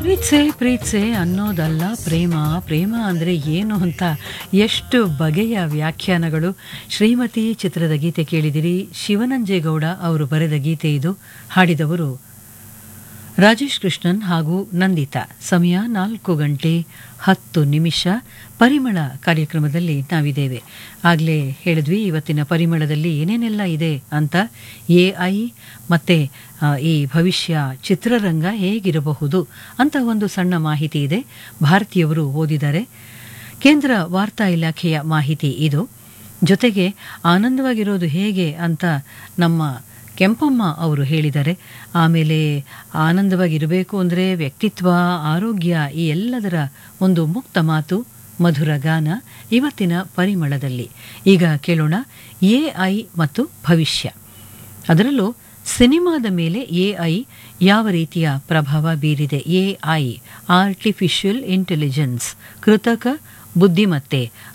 ಪ್ರೀತ್ಸೆ ಪ್ರೀತ್ಸೆ ಅನ್ನೋದಲ್ಲ ಪ್ರೇಮ ಪ್ರೇಮ ಅಂದರೆ ಏನು ಅಂತ ಎಷ್ಟು ಬಗೆಯ ವ್ಯಾಖ್ಯಾನಗಳು ಶ್ರೀಮತಿ ಚಿತ್ರದ ಗೀತೆ ಕೇಳಿದಿರಿ ಶಿವನಂಜೇಗೌಡ ಅವರು ಬರೆದ ಗೀತೆ ಇದು ಹಾಡಿದವರು ರಾಜೇಶ್ ಕೃಷ್ಣನ್ ಹಾಗೂ ನಂದಿತಾ ಸಮಯ ನಾಲ್ಕು ಗಂಟೆ ಹತ್ತು ನಿಮಿಷ ಪರಿಮಳ ಕಾರ್ಯಕ್ರಮದಲ್ಲಿ ನಾವಿದ್ದೇವೆ ಆಗಲೇ ಹೇಳಿದ್ವಿ ಇವತ್ತಿನ ಪರಿಮಳದಲ್ಲಿ ಏನೇನೆಲ್ಲ ಇದೆ ಅಂತ ಎ ಐ ಮತ್ತು ಈ ಭವಿಷ್ಯ ಚಿತ್ರರಂಗ ಹೇಗಿರಬಹುದು ಅಂತ ಒಂದು ಸಣ್ಣ ಮಾಹಿತಿ ಇದೆ ಭಾರತೀಯವರು ಓದಿದ್ದಾರೆ ಕೇಂದ್ರ ವಾರ್ತಾ ಇಲಾಖೆಯ ಮಾಹಿತಿ ಇದು ಜೊತೆಗೆ ಆನಂದವಾಗಿರೋದು ಹೇಗೆ ಅಂತ ನಮ್ಮ ಕೆಂಪಮ್ಮ ಅವರು ಹೇಳಿದ್ದಾರೆ ಆಮೇಲೆ ಆನಂದವಾಗಿರಬೇಕು ಅಂದರೆ ವ್ಯಕ್ತಿತ್ವ ಆರೋಗ್ಯ ಈ ಎಲ್ಲದರ ಒಂದು ಮುಕ್ತ ಮಾತು ಮಧುರ ಗಾನ ಇವತ್ತಿನ ಪರಿಮಳದಲ್ಲಿ ಈಗ ಕೇಳೋಣ ಎ ಐ ಮತ್ತು ಭವಿಷ್ಯ ಅದರಲ್ಲೂ ಸಿನಿಮಾದ ಮೇಲೆ ಎ ಐ ಯಾವ ರೀತಿಯ ಪ್ರಭಾವ ಬೀರಿದೆ ಎ ಐ ಆರ್ಟಿಫಿಷಿಯಲ್ ಇಂಟೆಲಿಜೆನ್ಸ್ ಕೃತಕ ಬುದ್ಧಿಮತ್ತೆ